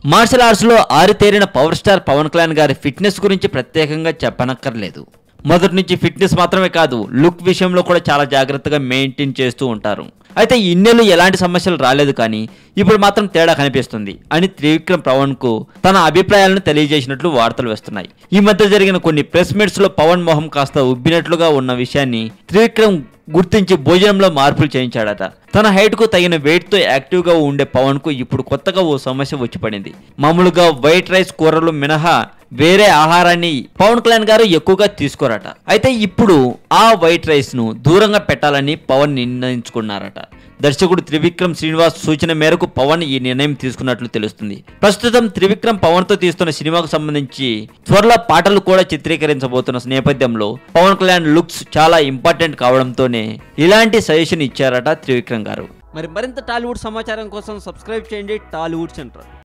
martial arts లో ఆరితేరిన power star Pawan Kalyan గారి ఫిట్నెస్ గురించి ప్రత్యేకంగా చెప్పనక్కర్లేదు మొదటి నుంచి ఫిట్నెస్ మాత్రమే కాదు లుక్ విషయంలో కూడా చాలా జాగ్రత్తగా మెయింటైన్ చేస్తూ ఉంటారు అయితే ఇన్నేళ్ళు ఎలాంటి సమస్యలు రాలేదు కానీ ఇప్పుడు మాత్రం తేడా కనిపిస్తుంది అని త్రివిక్రమ్ పవన్ కు తన అభిప్రాయాలను తెలియజేసినట్లు వార్తలు వస్తున్నాయి ఈ మధ్య జరిగిన కొన్ని ప్రెస్ మీట్స్ లో పవన్ మొహం కాస్త ఉబ్బినట్లుగా ఉన్న విషయాన్ని త్రివిక్రమ్ గుర్తించి భోజనంలో మార్పులు చేయించాడట తన హైట్ కు తగిన వెయిట్ తో యాక్టివ్ గా ఉండే పవన్ కు ఇప్పుడు కొత్తగా ఓ సమస్య వచ్చి పడింది మామూలుగా వైట్ రైస్ కూరలు మినహా వేరే ఆహారాన్ని పవన్ కళ్యాణ్ గారు ఎక్కువగా తీసుకోరట అయితే ఇప్పుడు ఆ వైట్ రైస్ ను దూరంగా పెట్టాలని పవన్ నిర్ణయించుకున్నారట దర్శకుడు త్రివిక్రమ్ శ్రీనివాస్ సూచన మేరకు పవన్ ఈ నిర్ణయం తీసుకున్నట్లు తెలుస్తుంది ప్రస్తుతం త్రివిక్రమ్ పవన్ తో తీస్తున్న సినిమాకు సంబంధించి త్వరలో పాటలు కూడా చిత్రీకరించబోతున్న నేపథ్యంలో పవన్ కళ్యాణ్ లుక్స్ చాలా ఇంపార్టెంట్ కావడంతోనే ఇలాంటి సజెషన్ ఇచ్చారట త్రివిక్రమ్ గారు మరి మరింత టాలీవుడ్ సమాచారం కోసం సబ్స్క్రైబ్ చేయండి టాలీవుడ్ సెంటర్